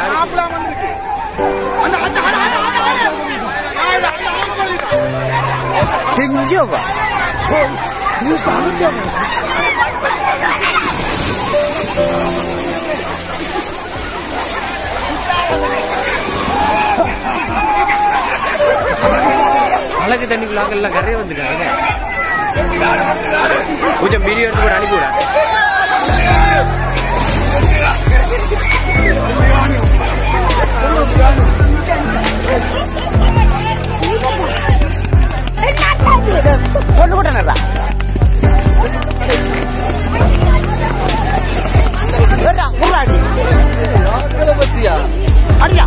தெரிஞ்சவா அழகு தண்ணிக்குள்ள எல்லாம் கரையே வந்துட்டாங்க கொஞ்சம் வீடியோ எடுத்து கூட அனுப்பி விட பொண்ணு கூட நல்லா அடியா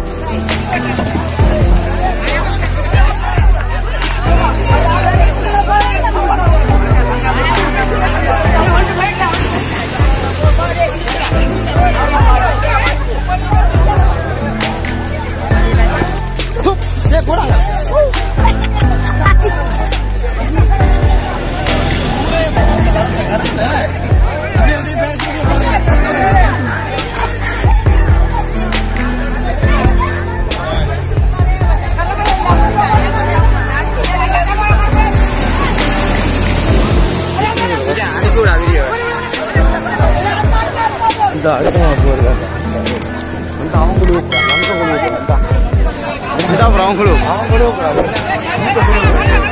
அனுப்பி விடா வீடியோ இந்த அடுத்த போடுறாங்க வந்து அவங்களும் அப்புறம் அவங்களும் அவங்களும்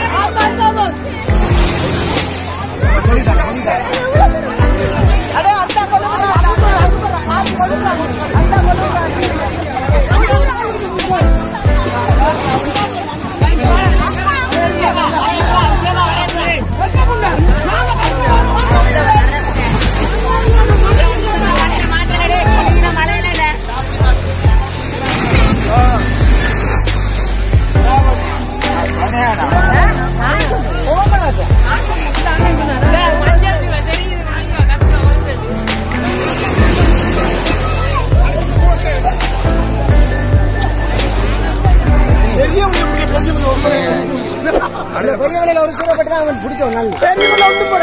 பெரியவனையில ஒரு சூறப்பட்டு அவன் பிடிச்சவன் நல்ல பெரியவனை ஒன்று போட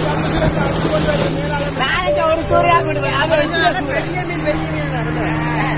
நாளைக்கு ஒரு சூறையா கொடுவேன் அது பெரிய மீன் பெரிய மீன்